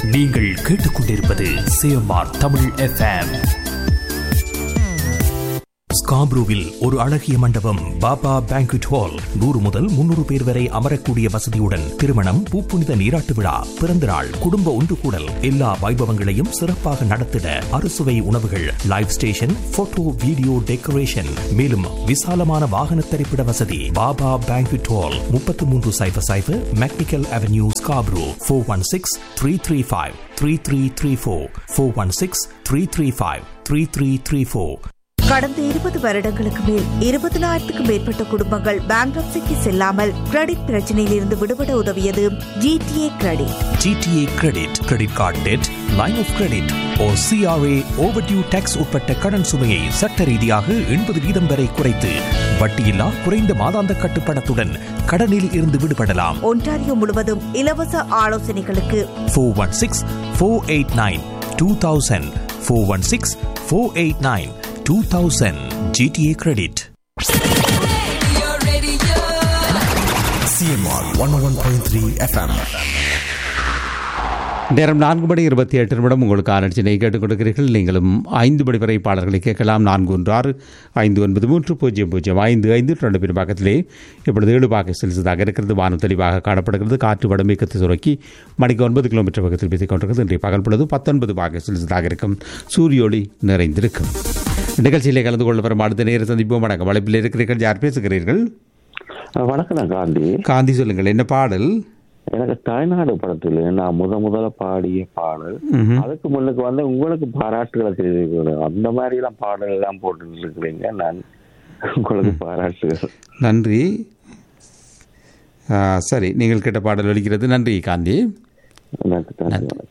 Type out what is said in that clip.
நீங்கள் கேட்டுக்கொண்டிருப்பது CMR Tamil FM ஸ்காப்ரூவில் ஒரு அழகிய மண்டபம் பாபா பேங்க்வெட் ஹால் நூறு முதல் முன்னூறு பேர் வரை அமரக்கூடிய வசதியுடன் திருமணம் பூப்புனித நீராட்டு விழா பிறந்தநாள் குடும்ப ஒன்று கூடல் எல்லா வைபவங்களையும் சிறப்பாக நடத்திட அறுசுவை உணவுகள் live station photo video decoration மேலும் விசாலமான வாகன திரைப்பட வசதி பாபா பேங்க்வெட் ஹால் முப்பத்தி மூன்று சைபர் சைபர் McNicoll avenue Scarborough four one six three three five three three three four four one six three three five three three three four கடந்த இருபது வருடங்களுக்கு மேல் இருபதனாயிரத்துக்கும் மேற்பட்ட குடும்பங்கள் பேங்க்ரப்சிக்கு செல்லாமல் கிரெடிட் பிரச்சனையில் இருந்து விடுபட உதவியது GTA credit GTA credit credit card debt line of credit O CRA overdue taxes உட்பட்ட கடன் சுமையை சட்ட ரீதியாக எண்பது வீதம் வரை குறைத்து வட்டியில்லா குறைந்த மாதாந்த கட்டுப்பணத்துடன் கடனில் இருந்து விடுபடலாம் ஒன்டாரியோ முழுவதும் இலவச ஆலோசனைகளுக்கு four one six four eight nine two thousand four one six four eight nine two thousand GTA credit CMR one one point three FM நேரம் நான்கு மணி இருபத்தி எட்டு நிமிடம் உங்களுக்கு ஆராய்ச்சினை கேட்டுக் கொடுக்கிறீர்கள் நீங்களும் ஐந்து மணி வரை பாடல்களை கேட்கலாம் நான்கு ஒன்று ஆறு ஐந்து ஒன்பது மூன்று பூஜ்ஜியம் பூஜ்ஜியம் ஐந்து ஐந்து ரெண்டு பேர் பக்கத்திலே இப்பொழுது ஏழு பாக செலுத்ததாக இருக்கிறது வானம் தெளிவாக காணப்படுகிறது காற்று வடமேக்கத்தை சுரக்கி மணிக்கு ஒன்பது கிலோமீட்டர் பக்கத்தில் பேசிக் கொண்டிருக்கிறது இன்றைய பகல் பொழுது பத்தொன்பது பாக செலுத்ததாக இருக்கும் சூரியோளி நிறைந்திருக்கும் நிகழ்ச்சியிலே கலந்து கொள்ள வரும் அடுத்த நேர சந்திப்போம் வணக்கம் வளைப்பில் இருக்கிறீர்கள் யார் பேசுகிறீர்கள் வணக்கம் நான் காந்தி காந்தி சொல்லுங்கள் என்ன பாடல் எனக்கு தாய்நாடு படத்துல நான் முத முதல்ல பாடிய பாடல் அதுக்கு முன்னுக்கு வந்து உங்களுக்கு பாராட்டுகளை தெரிவிக்கணும் அந்த மாதிரி எல்லாம் பாடல் எல்லாம் போட்டு இருக்கிறீங்க நான் உங்களுக்கு பாராட்டுகள் நன்றி ஆ, சரி நீங்கள் கேட்ட பாடல் ஒலிக்கிறது நன்றி காந்தி நன்றி நன்றி